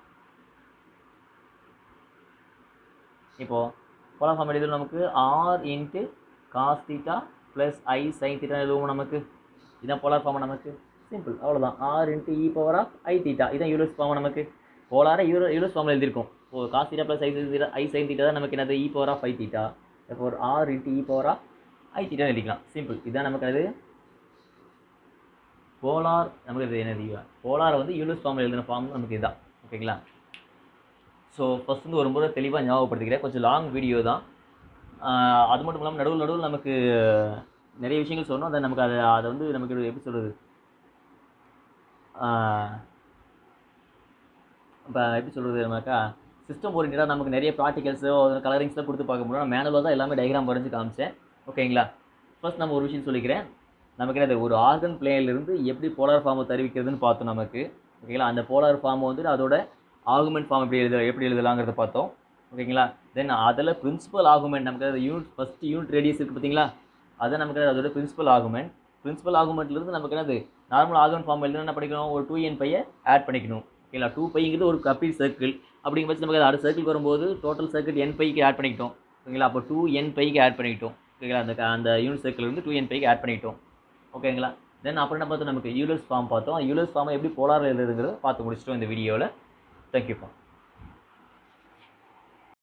இப்போது போலார் ஃபார்ம் எழுதும் நமக்கு r into cos theta plus i sign theta எழுதுவோம் நமக்கு இதான் போலார் ஃபார்ம் நமக்கு சிம்பிள் அவ்வளோதான் r into e power of i theta இதான் யூலர்ஸ் ஃபார்ம் நமக்கு போலார யூரோ யூலர்ஸ் ஃபார்மில் எழுதியிருக்கோம் இப்போ cos theta plus i theta i sign theta தான் நமக்கு என்னது e power of i theta இப்போ ஒரு r into e power of i theta எழுதிக்கலாம் சிம்பிள் இதான் நமக்கு அது போலார் நமக்கு இது என்னது போலார் வந்து யூலர்ஸ் ஃபார்மில் எழுதின ஃபார்ம் நமக்கு இதுதான் ஓகேங்களா ஸோ ஃபஸ்ட் வந்து ஒரு முறை தெளிவாக ஞாபகப்படுத்திக்கிறேன் கொஞ்சம் லாங் வீடியோ தான் ஆஹ் அது மட்டும் இல்லாமல் நடுவில் நடுவில் நமக்கு நிறைய விஷயங்கள் சொன்னோம் அதை நமக்கு அதை அதை வந்து நமக்கு எப்படி சொல்கிறது இப்போ எப்படி சொல்கிறது நமக்கா சிஸ்டம் ஓரியன்டாக நமக்கு நிறைய ப்ராக்டிகல்ஸோ கலரிங்ஸ்லாம் கொடுத்து பார்க்க முடியும் மேனுவலாக தான் எல்லாமே டயக்ராம் வரைஞ்சு காமிச்சேன் ஓகேங்களா ஃபர்ஸ்ட் நம்ம ஒரு விஷயம் சொல்லிக்கிறேன் நமக்கு என்னது ஒரு ஆர்கன் இருந்து எப்படி போலார் ஃபார்மை தெரிவிக்கிறதுன்னு பார்த்தோம் நமக்கு ஓகேங்களா அந்த போலார் ஃபார்மை வந்து அதோட ஆகுமெண்ட் ஃபார்ம் எப்படி எழுத எப்படி எழுதலாங்கிறத பார்த்தோம் ஓகேங்களா தென் அதில் பிரின்சிபல் ஆகுமெண்ட் நமக்கு அது யூனிட் ஃபஸ்ட் யூனிட் ரேடியஸ் இருக்குது பார்த்தீங்களா அது நமக்கு அதோட பிரின்சிபல் ஆகுமெண்ட் பிரின்சிபல் ஆகுமெண்ட்லேருந்து நமக்கு என்னது நார்மல் ஆகுமெண்ட் ஃபார்ம் எழுதுனா என்ன பண்ணிக்கணும் ஒரு டூ என் பையை ஆட் பண்ணிக்கணும் ஓகேங்களா டூ பைங்கிறது ஒரு கம்ப்ளீட் சர்க்கிள் அப்படிங்கிற பட்சம் நமக்கு அடுத்த சர்க்கிள் வரும்போது டோட்டல் சர்க்கிள் என் பைக்கு ஆட் பண்ணிக்கிட்டோம் ஓகேங்களா அப்போ டூ என் பைக்கு ஆட் பண்ணிக்கிட்டோம் ஓகேங்களா அந்த அந்த யூனிட் சர்க்கிள் வந்து டூ என் பைக்கு ஆட் பண்ணிக்கிட்டோம் ஓகேங்களா தென் அப்புறம் என்ன பார்த்தோம் நமக்கு யூலர்ஸ் ஃபார்ம் பார்த்தோம் யூலர்ஸ் ஃபார்மை எப்படி போலார் எழுதுங்கிறத பார்த்து முடிச்சிட்டோம் இந்த வீடியோவில் தேங்க்யூப்பா